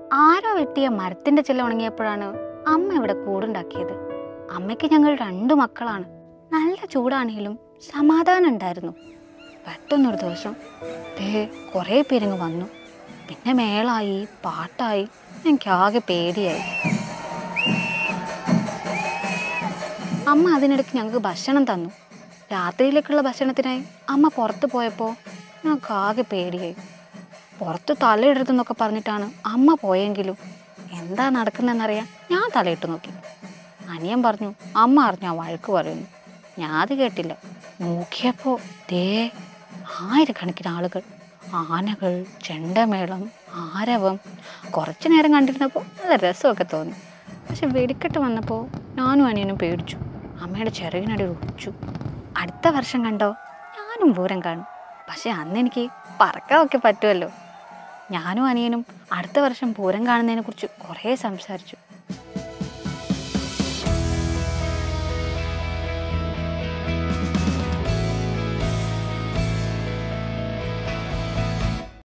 ആരോ വെട്ടിയ മരത്തിന്റെ ചില ഉണങ്ങിയപ്പോഴാണ് അമ്മ ഇവിടെ കൂടുണ്ടാക്കിയത് അമ്മയ്ക്ക് ഞങ്ങൾ രണ്ടു മക്കളാണ് നല്ല ചൂടാണെങ്കിലും സമാധാനം ഉണ്ടായിരുന്നു പെട്ടെന്നൊരു ദിവസം ദേ കുറേ പേരിങ്ങ് വന്നു പിന്നെ മേളായി പാട്ടായി എനിക്ക് ആകെ പേടിയായി അമ്മ അതിനിടയ്ക്ക് ഞങ്ങൾക്ക് ഭക്ഷണം തന്നു രാത്രിയിലേക്കുള്ള ഭക്ഷണത്തിനായി അമ്മ പുറത്ത് പോയപ്പോൾ ഞങ്ങൾക്ക് ആകെ പേടിയായി പുറത്ത് തലയിടരുതെന്നൊക്കെ പറഞ്ഞിട്ടാണ് അമ്മ പോയെങ്കിലും എന്താ നടക്കുന്നതെന്നറിയാൻ ഞാൻ തലയിട്ട് നോക്കി അനിയൻ പറഞ്ഞു അമ്മ അറിഞ്ഞു ആ വഴക്ക് പറയുന്നു ഞാൻ അത് കേട്ടില്ല നോക്കിയപ്പോൾ ദേ ആയിരക്കണക്കിന് ആളുകൾ ആനകൾ ചെണ്ടമേളം ആരവം കുറച്ചു നേരം കണ്ടിരുന്നപ്പോൾ നല്ല രസമൊക്കെ തോന്നി പക്ഷെ വെടിക്കെട്ട് വന്നപ്പോൾ ഞാനും അനിയനും പേടിച്ചു അമ്മയുടെ ചിറകിനടി ഒളിച്ചു അടുത്ത വർഷം കണ്ടോ ഞാനും പൂരം കാണും പക്ഷെ അന്ന് എനിക്ക് പറക്കാമൊക്കെ പറ്റുമല്ലോ ഞാനും അനിയനും അടുത്ത വർഷം പൂരം കാണുന്നതിനെ കുറിച്ച് കുറേ സംസാരിച്ചു